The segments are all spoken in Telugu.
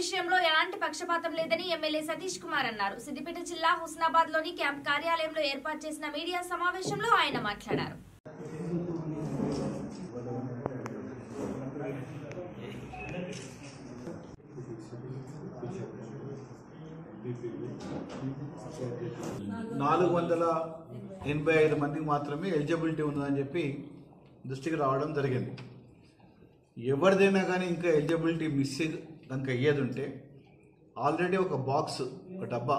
విషయంలో ఎలాంటి పక్షపాతం లేదని ఎమ్మెల్యే సతీష్ కుమార్ అన్నారు సిద్దిపేట జిల్లా హుస్నాబాద్ లోని క్యాంప్ కార్యాలయంలో ఏర్పాటు చేసిన మీడియా సమావేశంలో ఆయన మాట్లాడారు నాలుగు వందల ఎనభై ఐదు మందికి మాత్రమే ఎలిజిబిలిటీ ఉన్నదని చెప్పి దృష్టికి రావడం జరిగింది ఎవరిదైనా కానీ ఇంకా ఎలిజిబిలిటీ మిస్ కనుక అయ్యేది ఉంటే ఆల్రెడీ ఒక బాక్స్ ఒక డబ్బా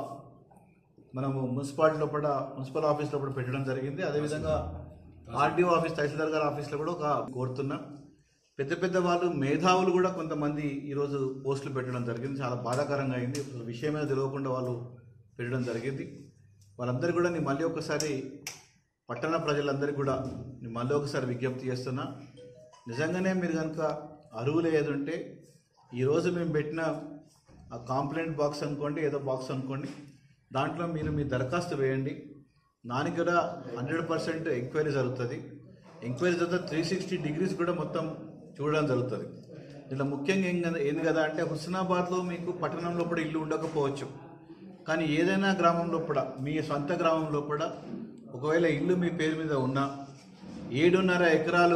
మనము మున్సిపాలిటీ లోపల మున్సిపల్ ఆఫీస్ లోపల పెట్టడం జరిగింది అదేవిధంగా ఆర్డీఓ ఆఫీస్ తహసీల్దార్ గారి ఆఫీస్లో కూడా ఒక కోరుతున్నాం పెద్ద పెద్ద వాళ్ళు మేధావులు కూడా కొంతమంది ఈరోజు పోస్టులు పెట్టడం జరిగింది చాలా బాధాకరంగా అయింది అసలు విషయమే తెలియకుండా వాళ్ళు పెట్టడం జరిగింది వాళ్ళందరూ కూడా నేను మళ్ళీ ఒకసారి పట్టణ ప్రజలందరికీ కూడా నేను మళ్ళీ ఒకసారి విజ్ఞప్తి చేస్తున్నా నిజంగానే మీరు కనుక అరువులు ఏదుంటే ఈరోజు మేము పెట్టిన ఆ కాంప్లైంట్ బాక్స్ అనుకోండి ఏదో బాక్స్ అనుకోండి దాంట్లో మీరు మీ దరఖాస్తు వేయండి దానికి కూడా హండ్రెడ్ పర్సెంట్ ఎంక్వైరీ జరుగుతుంది ఎంక్వైరీ తర్వాత త్రీ సిక్స్టీ డిగ్రీస్ కూడా మొత్తం చూడడం జరుగుతుంది దీంట్లో ముఖ్యంగా ఏం కదా ఏంది కదా అంటే హుస్నాబాద్లో మీకు పట్టణంలో కూడా ఇల్లు ఉండకపోవచ్చు కానీ ఏదైనా గ్రామంలో కూడా మీ సొంత గ్రామంలో కూడా ఒకవేళ ఇల్లు మీ పేరు మీద ఉన్నా ఏడున్నర ఎకరాలు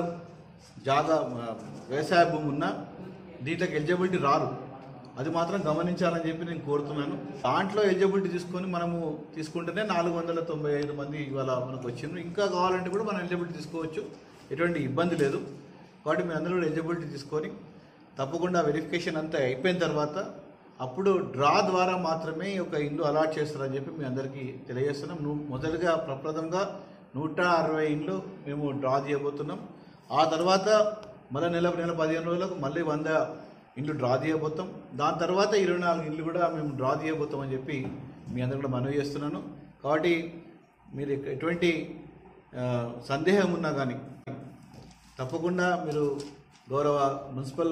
జాగా ఆ, వ్యవసాయ భూమి ఉన్నా దీంట్లోకి ఎలిజిబిలిటీ రారు అది మాత్రం గమనించాలని చెప్పి నేను కోరుతున్నాను దాంట్లో ఎలిజిబిలిటీ తీసుకొని మనము తీసుకుంటేనే నాలుగు వందల తొంభై ఐదు మంది ఇవాళ మనకు వచ్చింది ఇంకా కావాలంటే కూడా మనం ఎలిజిబిలిటీ తీసుకోవచ్చు ఎటువంటి ఇబ్బంది లేదు కాబట్టి మీ అందరూ కూడా ఎలిజిబిలిటీ తీసుకొని తప్పకుండా వెరిఫికేషన్ అంతా అయిపోయిన తర్వాత అప్పుడు డ్రా ద్వారా మాత్రమే ఒక ఇల్లు అలాట్ చేస్తారని చెప్పి మీ అందరికీ తెలియజేస్తున్నాం ను- మొదలుగా ప్రప్రథంగా నూట అరవై ఇండ్లు మేము డ్రా చేయబోతున్నాం ఆ తర్వాత మళ్ళీ నెల నెల పదిహేను రోజులకు మళ్ళీ వంద ఇండ్లు డ్రా చేయబోతాం దాని తర్వాత ఇరవై నాలుగు ఇండ్లు కూడా మేము డ్రా చేయబోతాం అని చెప్పి మీ అందరూ కూడా మనవి చేస్తున్నాను కాబట్టి మీరు ఎటువంటి ఆ, సందేహం ఉన్నా కానీ తప్పకుండా మీరు గౌరవ మున్సిపల్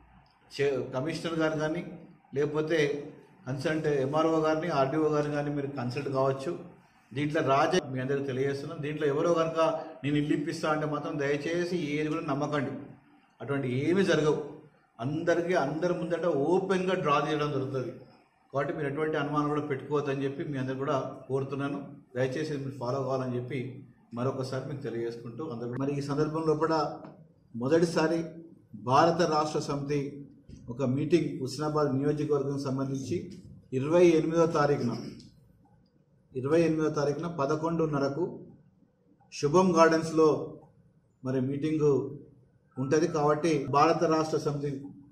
చే కమిషనర్ గారు కానీ లేకపోతే కన్సల్ట్ ఎంఆర్ఓ గారిని ఆర్డీఓ గారిని కానీ మీరు కన్సల్ట్ కావచ్చు దీంట్లో రాజ మీ అందరికీ తెలియజేస్తున్నాం దీంట్లో ఎవరో కనుక నేను ఇల్లు ఇప్పిస్తా అంటే మాత్రం దయచేసి ఏది కూడా నమ్మకండి అటువంటి ఏమీ జరగవు అందరికీ అందరి ముందట ఓపెన్గా డ్రా చేయడం జరుగుతుంది కాబట్టి మీరు ఎటువంటి అనుమానం కూడా పెట్టుకోవద్దని చెప్పి మీ అందరు కూడా కోరుతున్నాను దయచేసి ఇది మీరు ఫాలో కావాలని చెప్పి మరొకసారి మీకు తెలియజేసుకుంటూ అందరూ మరి ఈ సందర్భంలో కూడా మొదటిసారి భారత రాష్ట్ర సమితి ఒక మీటింగ్ హుస్నాబాద్ నియోజకవర్గం సంబంధించి ఇరవై ఎనిమిదో తారీఖున ఇరవై ఎనిమిదో తారీఖున పదకొండున్నరకు శుభం గార్డెన్స్లో మరి మీటింగు ఉంటుంది కాబట్టి భారత రాష్ట్ర సమితి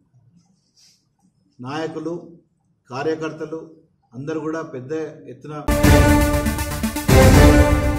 నాయకులు కార్యకర్తలు అందరూ కూడా పెద్ద ఎత్తున